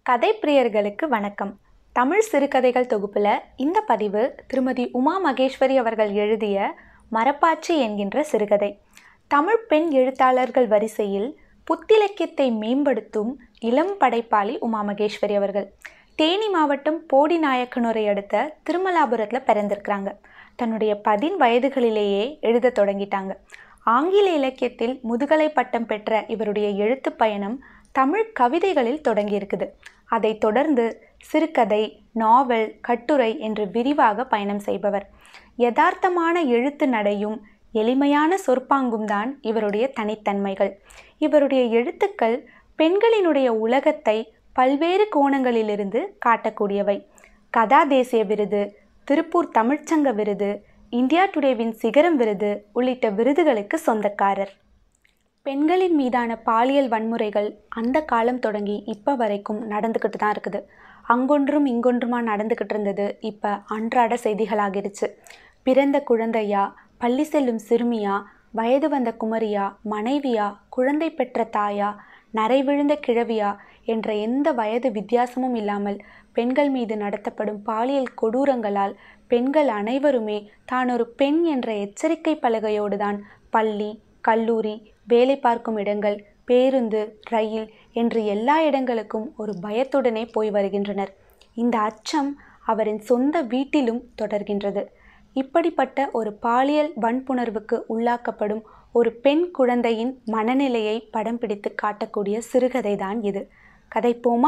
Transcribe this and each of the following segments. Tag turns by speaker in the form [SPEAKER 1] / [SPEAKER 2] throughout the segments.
[SPEAKER 1] கதை பிரியர்களுக்கு வணக்கம் தமிழ் சிறுகதைகள் தொகுப்பில் இந்த பதிவு திருமதி உமா மகேஸ்வரி அவர்கள் எழுதிய மரப்பாச்சி என்கின்ற சிறுகதை தமிழ் பெண் எழுத்தாளர்கள் வரிசையில் புத்திலக்கியத்தை மேம்படுத்தும் இளம் படைப்பாளி உமா மகேஸ்வரி அவர்கள் தேனி மாவட்டம் போடி நாயக்கனூரை அடுத்த திருமலாபுரத்தில் பிறந்திருக்கிறாங்க தன்னுடைய பதின் வயதுகளிலேயே எழுத தொடங்கிட்டாங்க ஆங்கில இலக்கியத்தில் முதுகலை பட்டம் பெற்ற இவருடைய எழுத்து பயணம் தமிழ் கவிதைகளில் தொடங்கியிருக்குது அதைத் தொடர்ந்து சிறுகதை நாவல் கட்டுரை என்று விரிவாக பயணம் செய்பவர் யதார்த்தமான எழுத்து நடையும் எளிமையான சொற்பாங்கும் தான் இவருடைய தனித்தன்மைகள் இவருடைய எழுத்துக்கள் பெண்களினுடைய உலகத்தை பல்வேறு கோணங்களிலிருந்து காட்டக்கூடியவை கதா தேசிய விருது திருப்பூர் தமிழ்ச்சங்க விருது இந்தியா டுடேவின் சிகரம் விருது உள்ளிட்ட விருதுகளுக்கு சொந்தக்காரர் பெண்களின் மீதான பாலியல் வன்முறைகள் அந்த காலம் தொடங்கி இப்போ வரைக்கும் நடந்துக்கிட்டு தான் இருக்குது அங்கொன்றும் இங்கொன்றுமா நடந்துக்கிட்டு இருந்தது இப்போ அன்றாட செய்திகளாகிருச்சு பிறந்த குழந்தையா பள்ளி செல்லும் சிறுமியா வயது வந்த குமரியா மனைவியா குழந்தை பெற்ற தாயா நரை விழுந்த கிழவியா என்ற எந்த வயது வித்தியாசமும் இல்லாமல் பெண்கள் மீது நடத்தப்படும் பாலியல் கொடூரங்களால் பெண்கள் அனைவருமே தான் ஒரு பெண் என்ற எச்சரிக்கை பலகையோடு தான் பள்ளி கல்லூரி வேலை பார்க்கும் இடங்கள் பேருந்து ரயில் என்று எல்லா இடங்களுக்கும் ஒரு பயத்துடனே போய் வருகின்றனர் இந்த அச்சம் அவரின் சொந்த வீட்டிலும் தொடர்கின்றது இப்படிப்பட்ட ஒரு பாலியல் வன்புணர்வுக்கு உள்ளாக்கப்படும் ஒரு பெண் குழந்தையின் மனநிலையை படம் பிடித்து காட்டக்கூடிய சிறுகதை தான் இது கதைப்போமா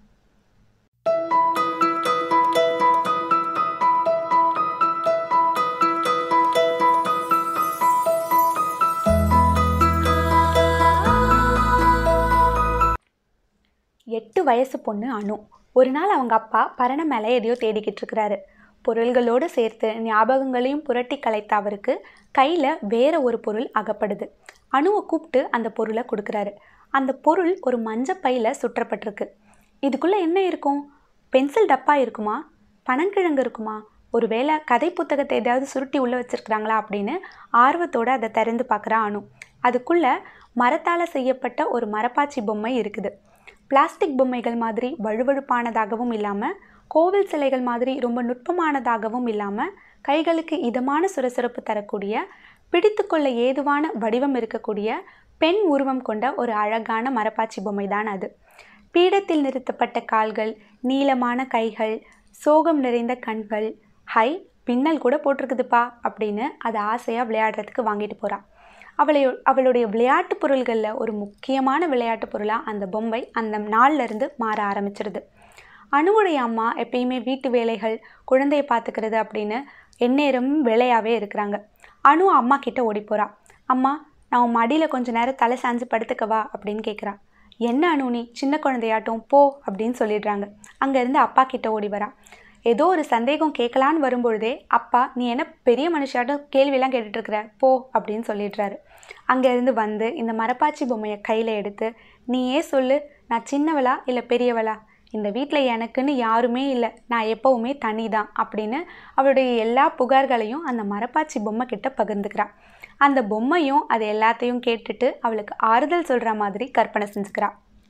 [SPEAKER 1] எட்டு வயசு பொண்ணு அனு ஒரு நாள் அவங்க அப்பா பரண மேலே எதையோ தேடிக்கிட்டு இருக்கிறாரு பொருள்களோடு சேர்த்து ஞாபகங்களையும் புரட்டி கலைத்த அவருக்கு கையில் வேற ஒரு பொருள் அகப்படுது அணுவை கூப்பிட்டு அந்த பொருளை கொடுக்குறாரு அந்த பொருள் ஒரு மஞ்சப்பையில் சுற்றப்பட்டிருக்கு இதுக்குள்ளே என்ன இருக்கும் பென்சில் டப்பா இருக்குமா பனங்கிழங்கு இருக்குமா ஒருவேளை கதை புத்தகத்தை எதாவது சுருட்டி உள்ளே வச்சுருக்குறாங்களா அப்படின்னு ஆர்வத்தோடு அதை திறந்து பார்க்குறா அணு அதுக்குள்ளே மரத்தால் செய்யப்பட்ட ஒரு மரப்பாச்சி பொம்மை இருக்குது பிளாஸ்டிக் பொம்மைகள் மாதிரி வழுவழுப்பானதாகவும் இல்லாமல் கோவில் சிலைகள் மாதிரி ரொம்ப நுட்பமானதாகவும் இல்லாமல் கைகளுக்கு இதமான சுரசுரப்பு தரக்கூடிய பிடித்துக்கொள்ள ஏதுவான வடிவம் இருக்கக்கூடிய பெண் உருவம் கொண்ட ஒரு அழகான மரப்பாச்சி பொம்மை தான் அது பீடத்தில் நிறுத்தப்பட்ட கால்கள் நீளமான கைகள் சோகம் நிறைந்த கண்கள் ஹை பின்னல் கூட போட்டிருக்குதுப்பா அப்படின்னு அதை ஆசையாக விளையாடுறதுக்கு வாங்கிட்டு போகிறான் அவளை அவளுடைய விளையாட்டு பொருள்களில் ஒரு முக்கியமான விளையாட்டு பொருளாக அந்த பொம்மை அந்த நாள்லேருந்து மாற ஆரம்பிச்சிருது அணுவுடைய அம்மா எப்பயுமே வீட்டு வேலைகள் குழந்தையை பார்த்துக்கிறது அப்படின்னு எந்நேரமும் வேலையாகவே இருக்கிறாங்க அணு அம்மா கிட்ட ஓடி போகிறா அம்மா நான் உன் மடியில் கொஞ்ச நேரம் தலை சாஞ்சு படுத்துக்கவா அப்படின்னு கேட்குறா என்ன அணு நீ சின்ன குழந்தையாட்டும் போ அப்படின்னு சொல்லிடுறாங்க அங்கேருந்து அப்பா கிட்ட ஓடி வரா ஏதோ ஒரு சந்தேகம் கேட்கலான்னு வரும்பொழுதே அப்பா நீ என்ன பெரிய மனுஷாட்டும் கேள்வியெல்லாம் கேட்டுட்ருக்குற போ அப்படின்னு சொல்லிடுறாரு அங்கேருந்து வந்து இந்த மரப்பாச்சி பொம்மையை கையில் எடுத்து நீயே சொல்லு நான் சின்னவளா இல்லை பெரியவளா இந்த வீட்டில் எனக்குன்னு யாருமே இல்லை நான் எப்போவுமே தனி தான் அப்படின்னு அவளுடைய எல்லா புகார்களையும் அந்த மரப்பாச்சி பொம்மை கிட்ட பகிர்ந்துக்கிறாள் அந்த பொம்மையும் அது எல்லாத்தையும் கேட்டுட்டு அவளுக்கு ஆறுதல் சொல்கிற மாதிரி கற்பனை செஞ்சுக்கிறா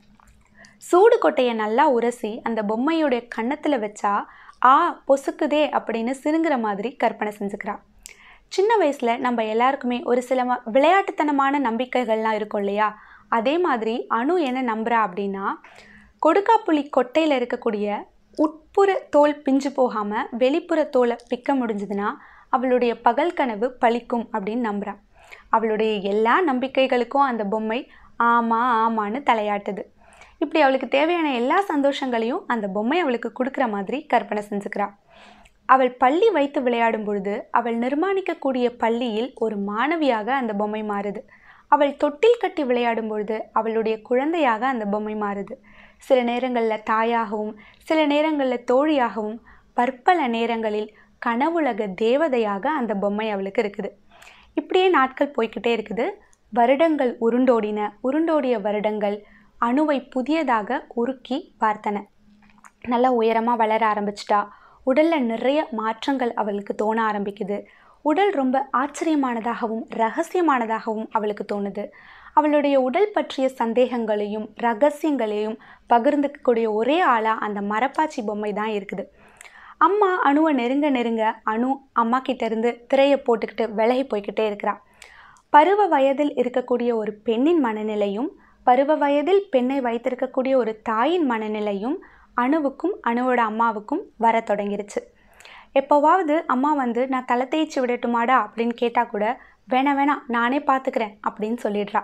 [SPEAKER 1] சூடு கொட்டையை நல்லா உரசி அந்த பொம்மையுடைய கன்னத்தில் வச்சா ஆ பொசுக்குதே அப்படின்னு சிறுங்குற மாதிரி கற்பனை செஞ்சுக்கிறா சின்ன வயசில் நம்ம எல்லாருக்குமே ஒரு சில விளையாட்டுத்தனமான நம்பிக்கைகள்லாம் இருக்கும் இல்லையா அதே மாதிரி அணு என்ன நம்புகிறா அப்படின்னா கொடுக்காப்புளி கொட்டையில் இருக்கக்கூடிய உட்புற தோல் பிஞ்சு போகாமல் வெளிப்புற தோலை பிக்க முடிஞ்சதுன்னா அவளுடைய பகல் கனவு பழிக்கும் அப்படின்னு நம்புகிறான் அவளுடைய எல்லா நம்பிக்கைகளுக்கும் அந்த பொம்மை ஆமாம் ஆமான்னு தலையாட்டுது இப்படி அவளுக்கு தேவையான எல்லா சந்தோஷங்களையும் அந்த பொம்மை அவளுக்கு கொடுக்குற மாதிரி கற்பனை செஞ்சுக்கிறாள் அவள் பள்ளி வைத்து விளையாடும் பொழுது அவள் நிர்மாணிக்கக்கூடிய பள்ளியில் ஒரு மாணவியாக அந்த பொம்மை மாறுது அவள் தொட்டில் கட்டி விளையாடும் பொழுது அவளுடைய குழந்தையாக அந்த பொம்மை மாறுது சில நேரங்களில் தாயாகவும் சில நேரங்களில் தோழியாகவும் பற்பல நேரங்களில் கனவுலக தேவதையாக அந்த பொம்மை அவளுக்கு இருக்குது இப்படியே நாட்கள் போய்கிட்டே இருக்குது வருடங்கள் உருண்டோடின உருண்டோடிய வருடங்கள் அணுவை புதியதாக உருக்கி பார்த்தன நல்லா உயரமாக வளர ஆரம்பிச்சிட்டா உடலில் நிறைய மாற்றங்கள் அவளுக்கு தோண ஆரம்பிக்குது உடல் ரொம்ப ஆச்சரியமானதாகவும் ரகசியமானதாகவும் அவளுக்கு தோணுது அவளுடைய உடல் பற்றிய சந்தேகங்களையும் ரகசியங்களையும் பகிர்ந்துக்கக்கூடிய ஒரே ஆளாக அந்த மரப்பாச்சி பொம்மை தான் இருக்குது அம்மா அணுவை நெருங்க நெருங்க அணு அம்மா கிட்ட இருந்து திரையை போட்டுக்கிட்டு விலகி போய்கிட்டே இருக்கிறா பருவ வயதில் இருக்கக்கூடிய ஒரு பெண்ணின் மனநிலையும் பருவ வயதில் பெண்ணை வைத்திருக்கக்கூடிய ஒரு தாயின் மனநிலையும் அணுவுக்கும் அணுவோட அம்மாவுக்கும் வர தொடங்கிருச்சு எப்போவாவது அம்மா வந்து நான் தலை தேய்ச்சி விடட்டுமாடா அப்படின்னு கேட்டால் கூட வேணாம் வேணாம் நானே பார்த்துக்கிறேன் அப்படின்னு சொல்லிடுறா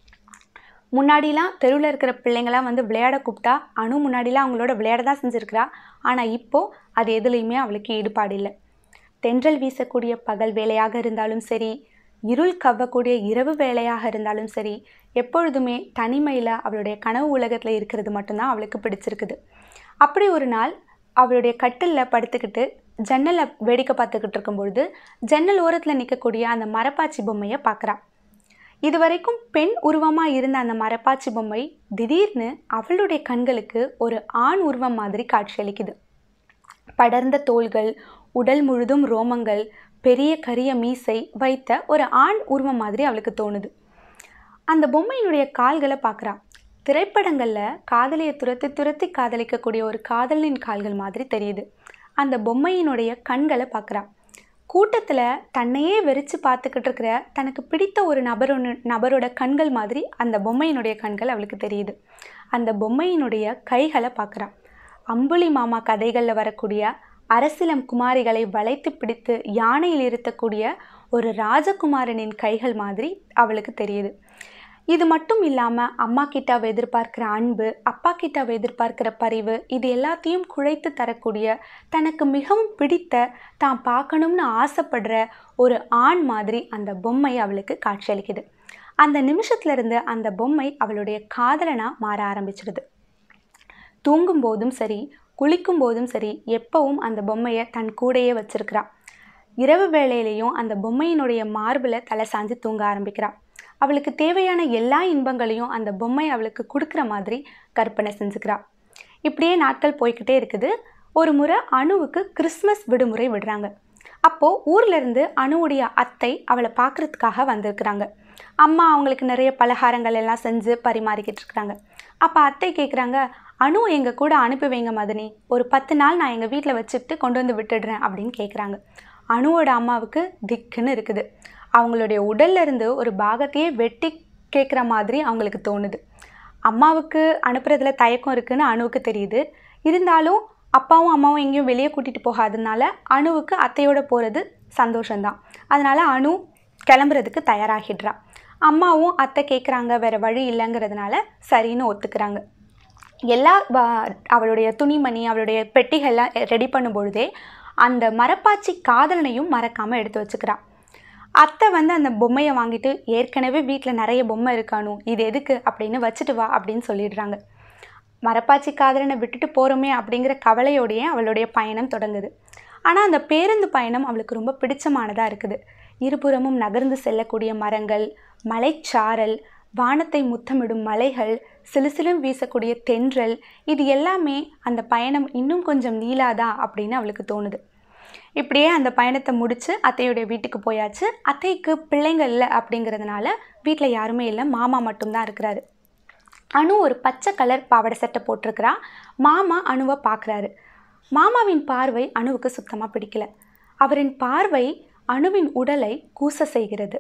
[SPEAKER 1] முன்னாடிலாம் தெருவில் இருக்கிற பிள்ளைங்களாம் வந்து விளையாட கூப்பிட்டா அணு முன்னாடிலாம் அவங்களோட விளையாட தான் செஞ்சுருக்கிறா ஆனால் இப்போது அது எதுலேயுமே அவளுக்கு ஈடுபாடு இல்லை தென்றல் வீசக்கூடிய பகல் வேலையாக இருந்தாலும் சரி இருள் கவ்வக்கூடிய இரவு வேலையாக இருந்தாலும் சரி எப்பொழுதுமே தனிமையில் அவளுடைய கனவு உலகத்தில் இருக்கிறது மட்டும்தான் அவளுக்கு பிடிச்சிருக்குது அப்படி ஒரு நாள் அவளுடைய கட்டிலில் படுத்துக்கிட்டு ஜன்னலை வேடிக்கை பார்த்துக்கிட்டு இருக்கும்பொழுது ஜன்னல் ஓரத்தில் நிற்கக்கூடிய அந்த மரப்பாச்சி பொம்மையை பார்க்குறா இது வரைக்கும் பெண் உருவமாக இருந்த அந்த மரப்பாச்சி பொம்மை திடீர்னு அவளுடைய கண்களுக்கு ஒரு ஆண் உருவம் மாதிரி காட்சியளிக்குது படர்ந்த தோள்கள் உடல் முழுதும் ரோமங்கள் பெரிய கரிய மீசை வைத்த ஒரு ஆண் உருவம் மாதிரி அவளுக்கு தோணுது அந்த பொம்மையினுடைய கால்களை பார்க்குறா திரைப்படங்களில் காதலியை துரத்தி துரத்தி காதலிக்கக்கூடிய ஒரு காதலின் கால்கள் மாதிரி தெரியுது அந்த பொம்மையினுடைய கண்களை பார்க்குறா கூட்டத்தில் தன்னையே வெறிச்சு பார்த்துக்கிட்டு இருக்கிற தனக்கு பிடித்த ஒரு நபரொன்னு நபரோட கண்கள் மாதிரி அந்த பொம்மையினுடைய கண்கள் அவளுக்கு தெரியுது அந்த பொம்மையினுடைய கைகளை பார்க்குறா அம்புலி மாமா கதைகளில் வரக்கூடிய அரசிலம் குமாரிகளை வளைத்து பிடித்து யானையில் இருத்தக்கூடிய ஒரு ராஜகுமாரனின் கைகள் மாதிரி அவளுக்கு தெரியுது இது மட்டும் இல்லாமல் அம்மா கிட்ட அவ எதிர்பார்க்கிற அன்பு அப்பா கிட்ட அவ எதிர்பார்க்கிற பரிவு இது எல்லாத்தையும் குழைத்து தரக்கூடிய தனக்கு மிகவும் பிடித்த தான் பார்க்கணும்னு ஆசைப்படுற ஒரு ஆண் மாதிரி அந்த பொம்மை அவளுக்கு காட்சியளிக்குது அந்த நிமிஷத்துல இருந்து அந்த பொம்மை அவளுடைய காதலனாக மாற ஆரம்பிச்சிடுது தூங்கும் போதும் சரி குளிக்கும் போதும் சரி எப்பவும் அந்த பொம்மையை தன் கூடையே வச்சிருக்கிறா இரவு வேளையிலையும் அந்த பொம்மையினுடைய மார்பில் தலை சாஞ்சு தூங்க ஆரம்பிக்கிறா அவளுக்கு தேவையான எல்லா இன்பங்களையும் அந்த பொம்மை அவளுக்கு கொடுக்குற மாதிரி கற்பனை செஞ்சுக்கிறா இப்படியே நாட்கள் போய்கிட்டே இருக்குது ஒரு முறை அணுவுக்கு கிறிஸ்மஸ் விடுமுறை விடுறாங்க அப்போது ஊர்லேருந்து அணுவுடைய அத்தை அவளை பார்க்குறதுக்காக வந்திருக்கிறாங்க அம்மா அவங்களுக்கு நிறைய பலகாரங்கள் எல்லாம் செஞ்சு பரிமாறிக்கிட்டு இருக்கிறாங்க அப்போ அத்தை கேட்குறாங்க அணு எங்கள் கூட அனுப்பி வைங்க மதனி ஒரு பத்து நாள் நான் எங்கள் வீட்டில் வச்சுட்டு கொண்டு வந்து விட்டுடுறேன் அப்படின்னு கேட்குறாங்க அணுவோட அம்மாவுக்கு திக்குன்னு இருக்குது அவங்களுடைய உடல்ல இருந்து ஒரு பாகத்தையே வெட்டி கேட்குற மாதிரி அவங்களுக்கு தோணுது அம்மாவுக்கு அனுப்புறதுல தயக்கம் இருக்குன்னு அணுவுக்கு தெரியுது இருந்தாலும் அப்பாவும் அம்மாவும் எங்கேயும் வெளியே கூட்டிகிட்டு போகாததுனால அணுவுக்கு அத்தையோட போகிறது சந்தோஷம்தான் அதனால் அணு கிளம்புறதுக்கு தயாராகிடுறா அம்மாவும் அத்தை கேட்குறாங்க வேறு வழி இல்லைங்கிறதுனால சரின்னு ஒத்துக்கிறாங்க எல்லா வ- அவளுடைய துணிமணி அவளுடைய பெட்டிகள்லாம் ரெடி பண்ணும் பொழுதே அந்த மரப்பாச்சி காதலனையும் மறக்காமல் எடுத்து வச்சுக்கிறா அத்தை வந்து அந்த பொம்மையை வாங்கிட்டு ஏற்கனவே வீட்டில் நிறைய பொம்மை இருக்கானு இது எதுக்கு அப்படின்னு வச்சுட்டு வா அப்படின்னு சொல்லிடுறாங்க மரப்பாச்சி காதலனை விட்டுட்டு போகிறோமே அப்படிங்கிற கவலையோடையே அவளுடைய பயணம் தொடங்குது ஆனால் அந்த பேருந்து பயணம் அவளுக்கு ரொம்ப பிடிச்சமானதாக இருக்குது இருபுறமும் நகர்ந்து செல்லக்கூடிய மரங்கள் மலைச்சாரல் வானத்தை முத்தமிடும் மலைகள் சிலுசிலும் வீசக்கூடிய தென்றல் இது எல்லாமே அந்த பயணம் இன்னும் கொஞ்சம் நீளாதா அப்படின்னு அவளுக்கு தோணுது இப்படியே அந்த பயணத்தை முடித்து அத்தையுடைய வீட்டுக்கு போயாச்சு அத்தைக்கு பிள்ளைங்க இல்லை அப்படிங்கிறதுனால வீட்டில் யாருமே இல்லை மாமா மட்டும்தான் இருக்கிறாரு அனு ஒரு பச்சை கலர் பாவாடை சட்டை போட்டிருக்கிறா மாமா அணுவை பார்க்குறாரு மாமாவின் பார்வை அணுவுக்கு சுத்தமாக பிடிக்கல அவரின் பார்வை அணுவின் உடலை கூச செய்கிறது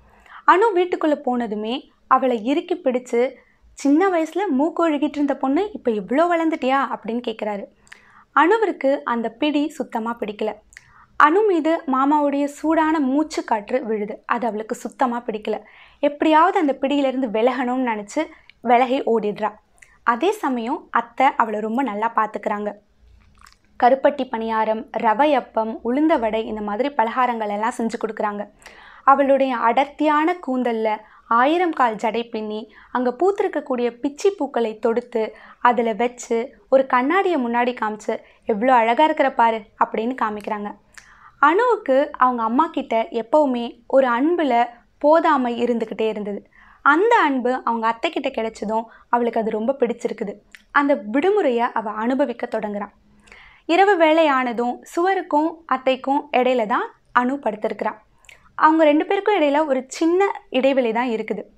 [SPEAKER 1] அணு வீட்டுக்குள்ளே போனதுமே அவளை இறுக்கி பிடிச்சு சின்ன வயசில் மூக்கு ஒழுகிட்டு இருந்த பொண்ணு இப்போ இவ்வளோ வளர்ந்துட்டியா அப்படின்னு கேட்குறாரு அணுவிற்கு அந்த பிடி சுத்தமாக பிடிக்கல அணு மீது மாமாவுடைய சூடான மூச்சு காற்று விழுது அது அவளுக்கு சுத்தமாக பிடிக்கல எப்படியாவது அந்த பிடியிலேருந்து விலகணும்னு நினச்சி விலகி ஓடிடுறா அதே சமயம் அத்தை அவளை ரொம்ப நல்லா பார்த்துக்கிறாங்க கருப்பட்டி பணியாரம் ரவை அப்பம் உளுந்த வடை இந்த மாதிரி பலகாரங்கள் எல்லாம் செஞ்சு கொடுக்குறாங்க அவளுடைய அடர்த்தியான கூந்தல்ல ஆயிரம் கால் ஜடை பின்னி அங்கே பூத்திருக்கக்கூடிய பிச்சி பூக்களை தொடுத்து அதில் வச்சு ஒரு கண்ணாடியை முன்னாடி காமிச்சு எவ்வளோ அழகாக இருக்கிற பாரு அப்படின்னு காமிக்கிறாங்க அணுவுக்கு அவங்க அம்மா கிட்ட எப்போவுமே ஒரு அன்பில் போதாமை இருந்துக்கிட்டே இருந்தது அந்த அன்பு அவங்க அத்தை கிட்ட கிடைச்சதும் அவளுக்கு அது ரொம்ப பிடிச்சிருக்குது அந்த விடுமுறையை அவள் அனுபவிக்க தொடங்குறான் இரவு வேளை ஆனதும் சுவருக்கும் அத்தைக்கும் இடையில தான் அணு படுத்திருக்கிறான் அவங்க ரெண்டு பேருக்கும் இடையில ஒரு சின்ன இடைவெளி தான் இருக்குது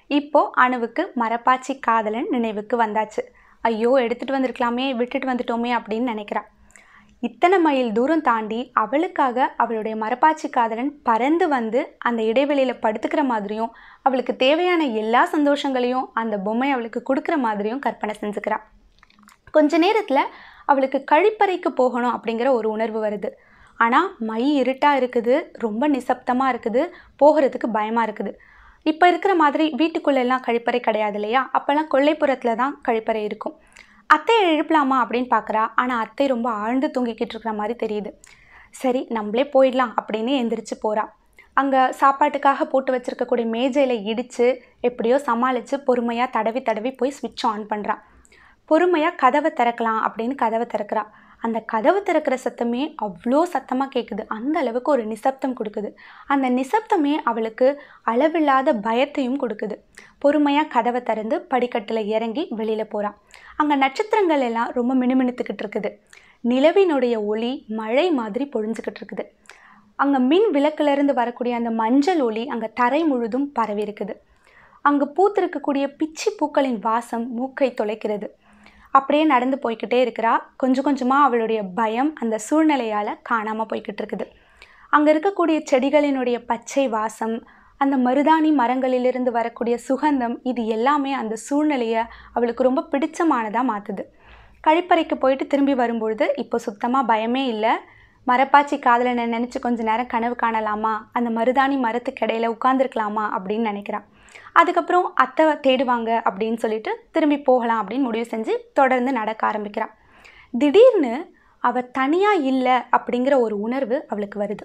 [SPEAKER 1] இப்போ அணுவுக்கு மரப்பாச்சி காதலன் நினைவுக்கு வந்தாச்சு ஐயோ எடுத்துகிட்டு வந்திருக்கலாமே விட்டுட்டு வந்துட்டோமே அப்படின்னு நினைக்கிறா இத்தனை மைல் தூரம் தாண்டி அவளுக்காக அவளுடைய மரப்பாச்சி காதலன் பறந்து வந்து அந்த இடைவெளியில் படுத்துக்கிற மாதிரியும் அவளுக்கு தேவையான எல்லா சந்தோஷங்களையும் அந்த பொம்மை அவளுக்கு கொடுக்குற மாதிரியும் கற்பனை செஞ்சுக்கிறா கொஞ்ச நேரத்தில் அவளுக்கு கழிப்பறைக்கு போகணும் அப்படிங்கிற ஒரு உணர்வு வருது ஆனால் மை இருட்டாக இருக்குது ரொம்ப நிசப்தமாக இருக்குது போகிறதுக்கு பயமாக இருக்குது இப்போ இருக்கிற மாதிரி வீட்டுக்குள்ளெல்லாம் கழிப்பறை கிடையாது இல்லையா அப்போல்லாம் கொல்லைப்புறத்தில் தான் கழிப்பறை இருக்கும் அத்தையை எழுப்பலாமா அப்படின்னு பார்க்குறா ஆனால் அத்தை ரொம்ப ஆழ்ந்து தூங்கிக்கிட்டு இருக்கிற மாதிரி தெரியுது சரி நம்மளே போயிடலாம் அப்படின்னு எந்திரிச்சு போகிறா அங்கே சாப்பாட்டுக்காக போட்டு வச்சிருக்கக்கூடிய மேஜையில் இடித்து எப்படியோ சமாளித்து பொறுமையாக தடவி தடவி போய் ஸ்விட்ச் ஆன் பண்ணுறா பொறுமையாக கதவை திறக்கலாம் அப்படின்னு கதவை திறக்கிறா அந்த கதவு திறக்கிற சத்தமே அவ்வளோ சத்தமாக கேட்குது அந்த அளவுக்கு ஒரு நிசப்தம் கொடுக்குது அந்த நிசப்தமே அவளுக்கு அளவில்லாத பயத்தையும் கொடுக்குது பொறுமையாக கதவை திறந்து படிக்கட்டில் இறங்கி வெளியில் போகிறான் அங்கே நட்சத்திரங்கள் எல்லாம் ரொம்ப மினுமினுத்துக்கிட்டு இருக்குது நிலவினுடைய ஒளி மழை மாதிரி பொழிஞ்சுக்கிட்டு இருக்குது அங்கே மின் விளக்குலேருந்து வரக்கூடிய அந்த மஞ்சள் ஒளி அங்கே தரை முழுதும் பரவி இருக்குது அங்கே பூத்திருக்கக்கூடிய பிச்சி பூக்களின் வாசம் மூக்கை தொலைக்கிறது அப்படியே நடந்து போய்கிட்டே இருக்கிறா கொஞ்சம் கொஞ்சமாக அவளுடைய பயம் அந்த சூழ்நிலையால் காணாமல் போய்கிட்டு இருக்குது அங்கே இருக்கக்கூடிய செடிகளினுடைய பச்சை வாசம் அந்த மருதாணி மரங்களிலிருந்து வரக்கூடிய சுகந்தம் இது எல்லாமே அந்த சூழ்நிலையை அவளுக்கு ரொம்ப பிடிச்சமானதாக மாற்றுது கழிப்பறைக்கு போயிட்டு திரும்பி வரும்பொழுது இப்போ சுத்தமாக பயமே இல்லை மரப்பாச்சி காதலனை நினச்சி கொஞ்ச நேரம் கனவு காணலாமா அந்த மருதாணி மரத்துக்கு இடையில உட்காந்துருக்கலாமா அப்படின்னு நினைக்கிறான் அதுக்கப்புறம் அத்தை தேடுவாங்க அப்படின்னு சொல்லிட்டு திரும்பி போகலாம் அப்படின்னு முடிவு செஞ்சு தொடர்ந்து நடக்க ஆரம்பிக்கிறான் திடீர்னு அவள் தனியாக இல்லை அப்படிங்கிற ஒரு உணர்வு அவளுக்கு வருது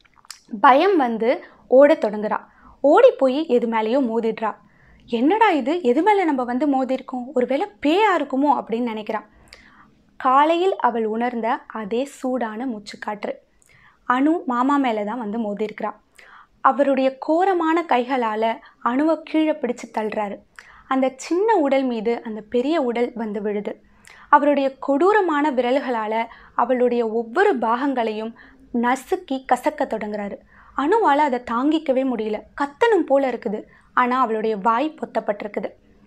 [SPEAKER 1] பயம் வந்து ஓடத் தொடங்குறா ஓடி போய் எது மேலேயோ மோதிடுறா என்னடா இது எது மேலே நம்ம வந்து மோதிருக்கோம் ஒருவேளை பேயா இருக்குமோ அப்படின்னு நினைக்கிறான் காலையில் அவள் உணர்ந்த அதே சூடான மூச்சுக்காற்று அணு மாமா மேலே தான் வந்து மோதிருக்கிறான் அவருடைய கோரமான கைகளால் அணுவை கீழே பிடிச்சு தள்ளுறாரு அந்த சின்ன உடல் மீது அந்த பெரிய உடல் வந்து விழுது அவருடைய கொடூரமான விரல்களால் அவளுடைய ஒவ்வொரு பாகங்களையும் நசுக்கி கசக்க தொடங்குறாரு அணுவால் அதை தாங்கிக்கவே முடியல கத்தணும் போல இருக்குது ஆனால் அவளுடைய வாய் பொத்தப்பட்டிருக்குது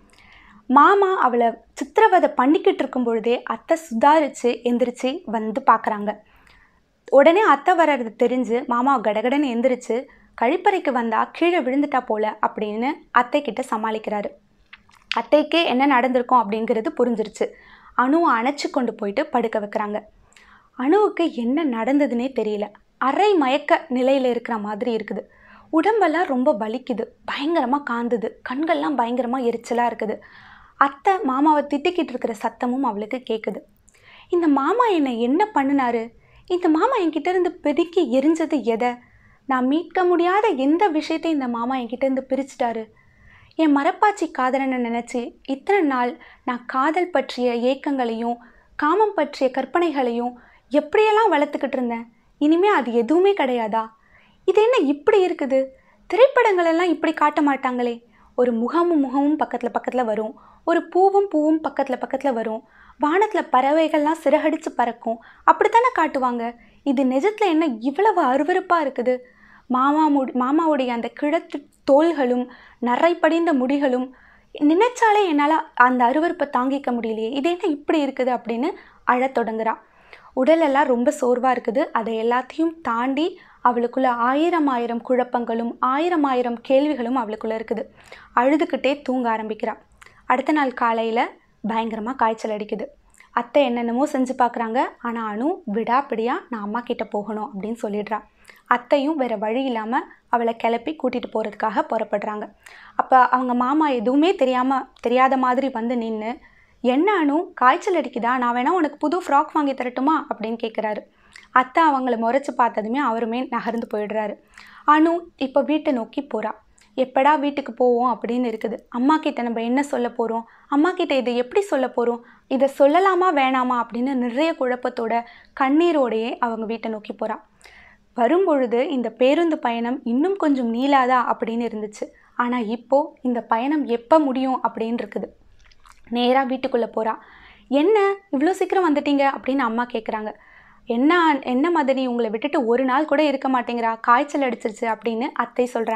[SPEAKER 1] மாமா அவளை சித்திரவதை பண்ணிக்கிட்டு இருக்கும் பொழுதே அத்தை சுதாரித்து எந்திரிச்சு வந்து பார்க்குறாங்க உடனே அத்தை வர்றது தெரிஞ்சு மாமா கடகடன்னு எந்திரிச்சு கழிப்பறைக்கு வந்தா கீழே விழுந்துட்டா போல அப்படின்னு அத்தை கிட்ட சமாளிக்கிறாரு அத்தைக்கே என்ன நடந்திருக்கும் அப்படிங்கிறது புரிஞ்சிருச்சு அணுவை அணைச்சி கொண்டு போயிட்டு படுக்க வைக்கிறாங்க அணுவுக்கு என்ன நடந்ததுன்னே தெரியல அரை மயக்க நிலையில் இருக்கிற மாதிரி இருக்குது உடம்பெல்லாம் ரொம்ப வலிக்குது பயங்கரமாக காந்துது கண்கள்லாம் பயங்கரமாக எரிச்சலாக இருக்குது அத்தை மாமாவை திட்டிக்கிட்டு இருக்கிற சத்தமும் அவளுக்கு கேட்குது இந்த மாமா என்னை என்ன பண்ணினாரு இந்த மாமா என்கிட்ட இருந்து பெருக்கி எரிஞ்சது எதை நான் மீட்க முடியாத எந்த விஷயத்தையும் இந்த மாமா என்கிட்ட இருந்து பிரிச்சிட்டாரு என் மரப்பாச்சி காதலனை நினச்சி இத்தனை நாள் நான் காதல் பற்றிய ஏக்கங்களையும் காமம் பற்றிய கற்பனைகளையும் எப்படியெல்லாம் வளர்த்துக்கிட்டு இருந்தேன் இனிமே அது எதுவுமே கிடையாதா இது என்ன இப்படி இருக்குது திரைப்படங்கள் எல்லாம் இப்படி காட்ட மாட்டாங்களே ஒரு முகமும் முகமும் பக்கத்தில் பக்கத்தில் வரும் ஒரு பூவும் பூவும் பக்கத்தில் பக்கத்தில் வரும் வானத்தில் பறவைகள்லாம் சிறகடிச்சு பறக்கும் அப்படித்தானே காட்டுவாங்க இது நிஜத்தில் என்ன இவ்வளவு அருவருப்பாக இருக்குது மாமா முடி மாமாவுடைய அந்த கிழத்து தோள்களும் நரை படிந்த முடிகளும் நினைச்சாலே என்னால் அந்த அருவருப்பை தாங்கிக்க முடியலையே இது என்ன இப்படி இருக்குது அப்படின்னு அழத் தொடங்குறா உடலெல்லாம் ரொம்ப சோர்வாக இருக்குது அதை எல்லாத்தையும் தாண்டி அவளுக்குள்ள ஆயிரம் ஆயிரம் குழப்பங்களும் ஆயிரம் ஆயிரம் கேள்விகளும் அவளுக்குள்ள இருக்குது அழுதுகிட்டே தூங்க ஆரம்பிக்கிறா அடுத்த நாள் காலையில் பயங்கரமாக காய்ச்சல் அடிக்குது அத்தை என்னென்னமோ செஞ்சு பார்க்குறாங்க ஆனால் அனு விடாப்பிடியாக நான் அம்மா கிட்ட போகணும் அப்படின்னு சொல்லிடுறா அத்தையும் வேறு வழி இல்லாமல் அவளை கிளப்பி கூட்டிகிட்டு போகிறதுக்காக புறப்படுறாங்க அப்போ அவங்க மாமா எதுவுமே தெரியாமல் தெரியாத மாதிரி வந்து நின்று என்ன அனு காய்ச்சல் அடிக்குதா நான் வேணா உனக்கு புது ஃப்ராக் வாங்கி தரட்டுமா அப்படின்னு கேட்குறாரு அத்தை அவங்கள முறைச்சி பார்த்ததுமே அவருமே நகர்ந்து போயிடுறாரு அனு இப்போ வீட்டை நோக்கி போகிறா எப்படா வீட்டுக்கு போவோம் அப்படின்னு இருக்குது அம்மா கிட்ட நம்ம என்ன சொல்ல போகிறோம் அம்மா கிட்ட இதை எப்படி சொல்ல போகிறோம் இதை சொல்லலாமா வேணாமா அப்படின்னு நிறைய குழப்பத்தோட கண்ணீரோடையே அவங்க வீட்டை நோக்கி போகிறா வரும்பொழுது இந்த பேருந்து பயணம் இன்னும் கொஞ்சம் நீளாதா அப்படின்னு இருந்துச்சு ஆனால் இப்போ இந்த பயணம் எப்போ முடியும் அப்படின்னு இருக்குது நேராக வீட்டுக்குள்ளே போகிறா என்ன இவ்வளோ சீக்கிரம் வந்துட்டீங்க அப்படின்னு அம்மா கேட்குறாங்க என்ன என்ன மதனி உங்களை விட்டுட்டு ஒரு நாள் கூட இருக்க மாட்டேங்கிறா காய்ச்சல் அடிச்சிருச்சு அப்படின்னு அத்தை சொல்கிறாங்க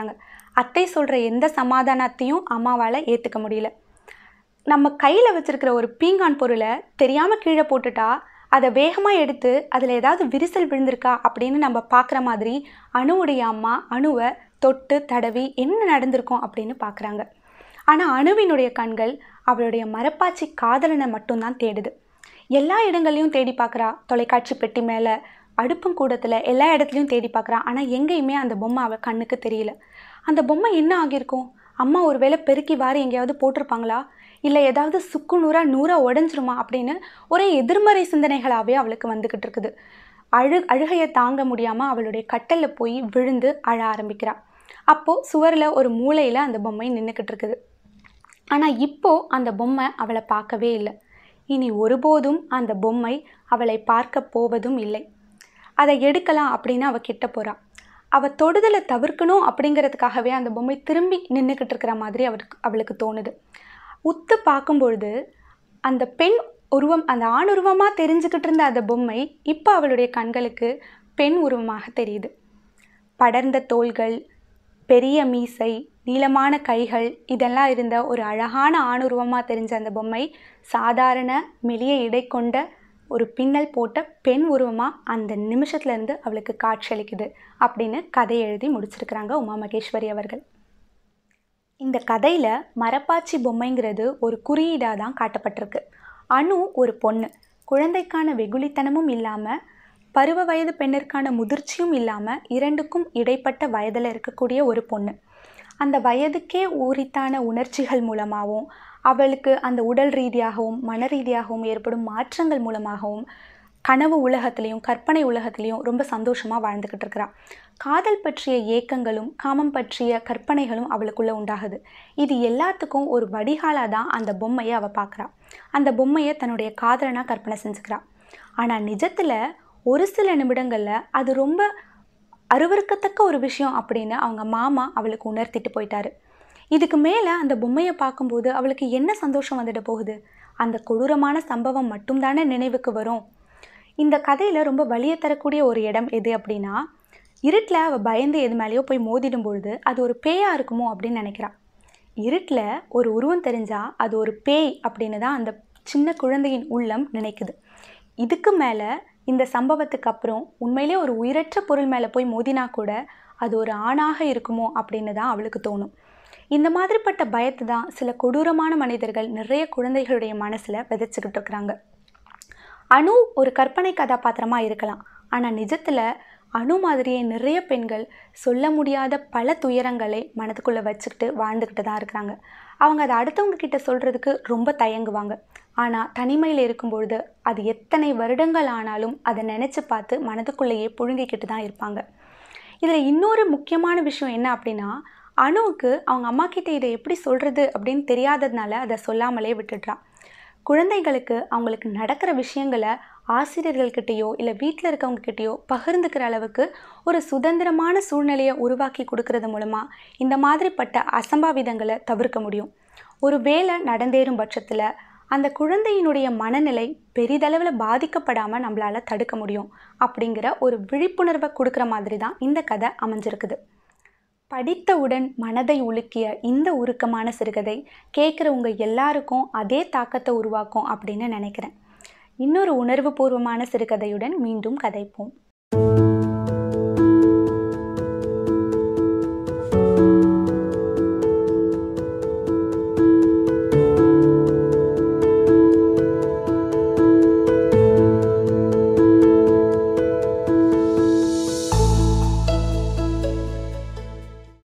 [SPEAKER 1] அத்தை சொல்கிற எந்த சமாதானத்தையும் அம்மாவால் ஏற்றுக்க முடியல நம்ம கையில் வச்சிருக்கிற ஒரு பீங்கான் பொருளை தெரியாமல் கீழே போட்டுட்டா அதை வேகமாக எடுத்து அதில் ஏதாவது விரிசல் விழுந்திருக்கா அப்படின்னு நம்ம பார்க்குற மாதிரி அணுவுடைய அம்மா அணுவை தொட்டு தடவி என்ன நடந்திருக்கும் அப்படின்னு பார்க்குறாங்க ஆனால் அணுவினுடைய கண்கள் அவளுடைய மரப்பாச்சி காதலனை மட்டும்தான் தேடுது எல்லா இடங்கள்லையும் தேடி பார்க்குறா தொலைக்காட்சி பெட்டி மேலே அடுப்பங்கூடத்தில் எல்லா இடத்துலையும் தேடி பார்க்குறா ஆனால் எங்கேயுமே அந்த பொம்மை அவள் கண்ணுக்கு தெரியல அந்த பொம்மை என்ன ஆகியிருக்கும் அம்மா ஒருவேளை பெருக்கி வாரி எங்கேயாவது போட்டிருப்பாங்களா இல்லை ஏதாவது சுக்கு நூறா நூறா உடஞ்சிருமா அப்படின்னு ஒரே எதிர்மறை சிந்தனைகளாகவே அவளுக்கு வந்துக்கிட்டு இருக்குது அழு அழுகையை தாங்க முடியாமல் அவளுடைய கட்டலில் போய் விழுந்து அழ ஆரம்பிக்கிறா அப்போது சுவரில் ஒரு மூலையில் அந்த பொம்மை நின்றுக்கிட்டு இருக்குது ஆனால் இப்போ அந்த பொம்மை அவளை பார்க்கவே இல்லை இனி ஒருபோதும் அந்த பொம்மை அவளை பார்க்க போவதும் இல்லை அதை எடுக்கலாம் அப்படின்னு அவள் கிட்ட போகிறா அவள் தொடுதலை தவிர்க்கணும் அப்படிங்கிறதுக்காகவே அந்த பொம்மை திரும்பி நின்றுக்கிட்டு இருக்கிற மாதிரி அவளுக்கு அவளுக்கு தோணுது உத்து பார்க்கும்பொழுது அந்த பெண் உருவம் அந்த ஆண் உருவமாக தெரிஞ்சுக்கிட்டு இருந்த அந்த பொம்மை இப்போ அவளுடைய கண்களுக்கு பெண் உருவமாக தெரியுது படர்ந்த தோள்கள் பெரிய மீசை நீளமான கைகள் இதெல்லாம் இருந்த ஒரு அழகான ஆணுருவமாக தெரிஞ்ச அந்த பொம்மை சாதாரண மெலிய இடை கொண்ட ஒரு பின்னல் போட்ட பெண் உருவமாக அந்த நிமிஷத்துலேருந்து அவளுக்கு காட்சியளிக்குது அப்படின்னு கதை எழுதி முடிச்சிருக்கிறாங்க உமா மகேஸ்வரி அவர்கள் இந்த கதையில் மரப்பாச்சி பொம்மைங்கிறது ஒரு குறியீடாக தான் காட்டப்பட்டிருக்கு அணு ஒரு பொண்ணு குழந்தைக்கான வெகுளித்தனமும் இல்லாமல் பருவ வயது பெண்ணிற்கான முதிர்ச்சியும் இல்லாமல் இரண்டுக்கும் இடைப்பட்ட வயதில் இருக்கக்கூடிய ஒரு பொண்ணு அந்த வயதுக்கே உரித்தான உணர்ச்சிகள் மூலமாகவும் அவளுக்கு அந்த உடல் ரீதியாகவும் மன ரீதியாகவும் ஏற்படும் மாற்றங்கள் மூலமாகவும் கனவு உலகத்திலையும் கற்பனை உலகத்திலையும் ரொம்ப சந்தோஷமாக வாழ்ந்துக்கிட்டு இருக்கிறா காதல் பற்றிய ஏக்கங்களும் காமம் பற்றிய கற்பனைகளும் அவளுக்குள்ளே உண்டாகுது இது எல்லாத்துக்கும் ஒரு வடிகாலாக தான் அந்த பொம்மையை அவள் பார்க்குறா அந்த பொம்மையை தன்னுடைய காதலனாக கற்பனை செஞ்சுக்கிறா ஆனால் நிஜத்தில் ஒரு சில நிமிடங்களில் அது ரொம்ப அருவருக்கத்தக்க ஒரு விஷயம் அப்படின்னு அவங்க மாமா அவளுக்கு உணர்த்திட்டு போயிட்டாரு இதுக்கு மேலே அந்த பொம்மையை பார்க்கும்போது அவளுக்கு என்ன சந்தோஷம் வந்துட போகுது அந்த கொடூரமான சம்பவம் மட்டும்தானே நினைவுக்கு வரும் இந்த கதையில் ரொம்ப வலியை தரக்கூடிய ஒரு இடம் எது அப்படின்னா இருட்டில் அவள் பயந்து எது மேலேயோ போய் மோதிடும் பொழுது அது ஒரு பேயாக இருக்குமோ அப்படின்னு நினைக்கிறாள் இருட்டில் ஒரு உருவம் தெரிஞ்சால் அது ஒரு பேய் அப்படின்னு தான் அந்த சின்ன குழந்தையின் உள்ளம் நினைக்குது இதுக்கு மேலே இந்த சம்பவத்துக்கு அப்புறம் உண்மையிலே ஒரு உயிரற்ற பொருள் மேலே போய் மோதினா கூட அது ஒரு ஆணாக இருக்குமோ அப்படின்னு தான் அவளுக்கு தோணும் இந்த மாதிரிப்பட்ட பயத்தை தான் சில கொடூரமான மனிதர்கள் நிறைய குழந்தைகளுடைய மனசில் விதைச்சிக்கிட்டு இருக்கிறாங்க அணு ஒரு கற்பனை கதாபாத்திரமாக இருக்கலாம் ஆனால் நிஜத்தில் அணு மாதிரியே நிறைய பெண்கள் சொல்ல முடியாத பல துயரங்களை மனதுக்குள்ளே வச்சுக்கிட்டு வாழ்ந்துக்கிட்டு தான் இருக்கிறாங்க அவங்க அதை அடுத்தவங்க கிட்ட சொல்கிறதுக்கு ரொம்ப தயங்குவாங்க ஆனால் தனிமையில் இருக்கும்பொழுது அது எத்தனை வருடங்கள் ஆனாலும் அதை நினச்சி பார்த்து மனதுக்குள்ளேயே புழுங்கிக்கிட்டு தான் இருப்பாங்க இதில் இன்னொரு முக்கியமான விஷயம் என்ன அப்படின்னா அணுவுக்கு அவங்க அம்மா கிட்ட இதை எப்படி சொல்கிறது அப்படின்னு தெரியாததுனால அதை சொல்லாமலே விட்டுடுறா குழந்தைகளுக்கு அவங்களுக்கு நடக்கிற விஷயங்களை ஆசிரியர்கள்கிட்டயோ இல்லை வீட்டில் இருக்கவங்கக்கிட்டேயோ பகிர்ந்துக்கிற அளவுக்கு ஒரு சுதந்திரமான சூழ்நிலையை உருவாக்கி கொடுக்கறது மூலமாக இந்த மாதிரிப்பட்ட அசம்பாவிதங்களை தவிர்க்க முடியும் ஒரு வேலை நடந்தேறும் பட்சத்தில் அந்த குழந்தையினுடைய மனநிலை பெரிதளவில் பாதிக்கப்படாமல் நம்மளால் தடுக்க முடியும் அப்படிங்கிற ஒரு விழிப்புணர்வை கொடுக்குற மாதிரி தான் இந்த கதை அமைஞ்சிருக்குது படித்தவுடன் மனதை உலுக்கிய இந்த உருக்கமான சிறுகதை கேட்குறவங்க எல்லாருக்கும் அதே தாக்கத்தை உருவாக்கும் அப்படின்னு நினைக்கிறேன் இன்னொரு உணர்வுபூர்வமான சிறுகதையுடன் மீண்டும் கதைப்போம்